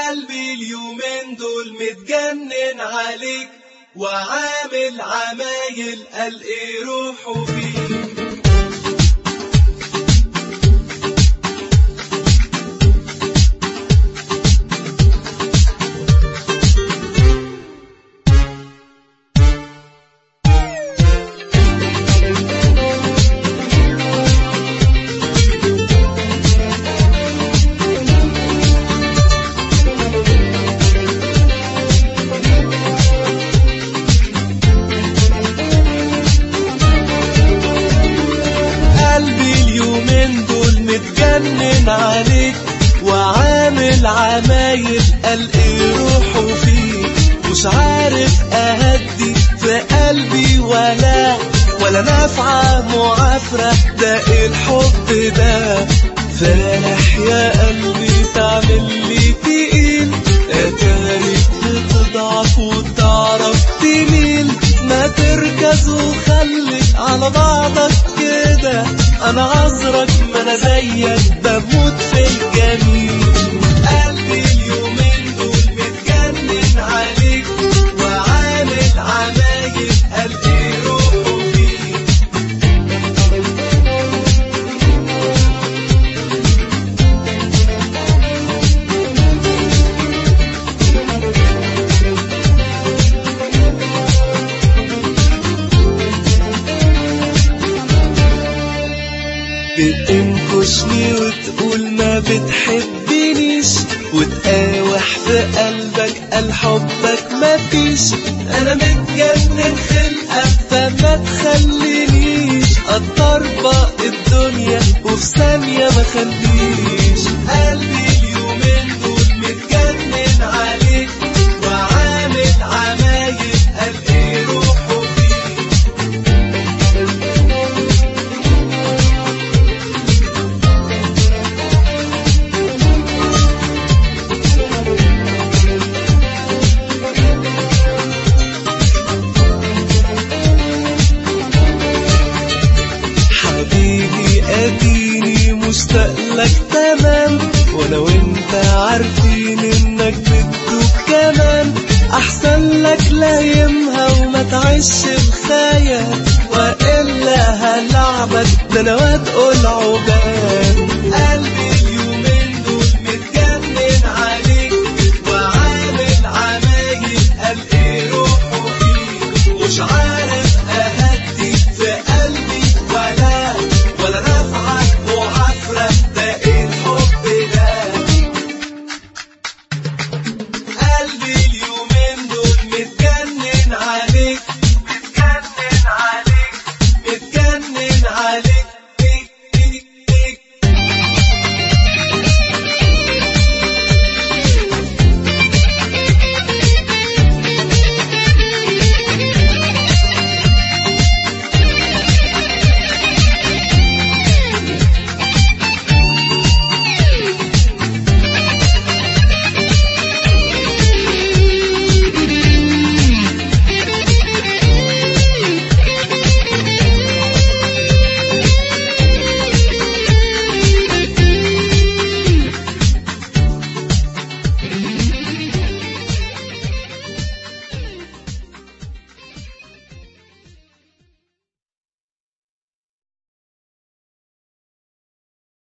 قلبي اليومين دول متجنن عليك وعامل عمايل قال ايه روحه فيك قلبي اليومين دول متجنن عليك وعامل عمايل قال ايه روحه فيك مش عارف اهدي في قلبي ولا ولا نافعة معافرة ده إيه الحب ده فالح يا قلبي تعمل لي تقيل اتاريك بتضعف وتعرف تميل ما تركز وخليك على بعضك كده انا عذرك ما انا زيك بموت في الجميل قلبي اليومين دول متجنن عليك وعامل عمايل قال ايه روحه فيك بتنكشني وتقول ما بتحبنيش وتقاوح في قلبك قال حبك مفيش انا متجنن خلقة فما تخلينيش اطربق الدنيا وفي ثانية ما خليش قلبي اليومين دول متجنن عليك وعامل عمايل قال ايه روحه فيك حبيبي اديني مشتاق لك تمام وانا وانت عارفين انك بتدوب كمان احسن لك لايمها وما تعيش بخيال والا هلعبك ده انا واد قول عقبال قلبي